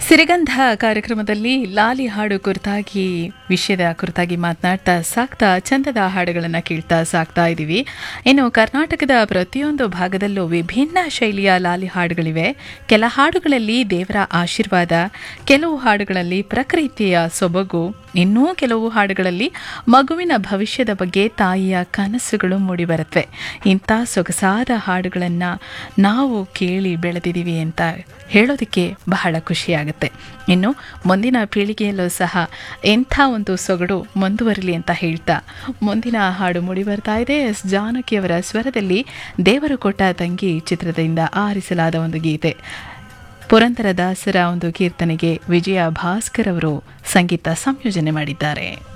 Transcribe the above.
ಸಿರಿಗಂಧ ಕಾರ್ಯಕ್ರಮದಲ್ಲಿ ಲಾಲಿ ಹಾಡು ಕುರಿತಾಗಿ ವಿಷಯದ ಕುರಿತಾಗಿ ಮಾತನಾಡ್ತಾ ಸಾಕ್ತಾ ಚಂದದ ಹಾಡುಗಳನ್ನು ಕೇಳ್ತಾ ಸಾಕ್ತಾ ಇದ್ದೀವಿ ಇನ್ನು ಕರ್ನಾಟಕದ ಪ್ರತಿಯೊಂದು ಭಾಗದಲ್ಲೂ ವಿಭಿನ್ನ ಶೈಲಿಯ ಲಾಲಿ ಹಾಡುಗಳಿವೆ ಕೆಲ ಹಾಡುಗಳಲ್ಲಿ ದೇವರ ಆಶೀರ್ವಾದ ಕೆಲವು ಹಾಡುಗಳಲ್ಲಿ ಪ್ರಕೃತಿಯ ಸೊಬಗು ಇನ್ನೂ ಕೆಲವು ಹಾಡುಗಳಲ್ಲಿ ಮಗುವಿನ ಭವಿಷ್ಯದ ಬಗ್ಗೆ ತಾಯಿಯ ಕನಸುಗಳು ಮೂಡಿಬರುತ್ತವೆ ಇಂಥ ಸೊಗಸಾದ ಹಾಡುಗಳನ್ನು ನಾವು ಕೇಳಿ ಬೆಳೆದಿದ್ದೀವಿ ಅಂತ ಹೇಳೋದಕ್ಕೆ ಬಹಳ ಖುಷಿಯಾಗುತ್ತೆ ಇನ್ನು ಮುಂದಿನ ಪೀಳಿಗೆಯಲ್ಲೂ ಸಹ ಎಂಥ ಒಂದು ಸೊಗಡು ಮುಂದುವರಲಿ ಅಂತ ಹೇಳ್ತಾ ಮುಂದಿನ ಹಾಡು ಮೂಡಿ ಬರ್ತಾ ಇದೆ ಎಸ್ ಜಾನಕಿಯವರ ಸ್ವರದಲ್ಲಿ ದೇವರು ಕೊಟ್ಟ ತಂಗಿ ಚಿತ್ರದಿಂದ ಆರಿಸಲಾದ ಒಂದು ಗೀತೆ ಪುರಂದರದಾಸರ ಒಂದು ಕೀರ್ತನೆಗೆ ವಿಜಯ ಭಾಸ್ಕರ್ ಅವರು ಸಂಗೀತ ಸಂಯೋಜನೆ ಮಾಡಿದ್ದಾರೆ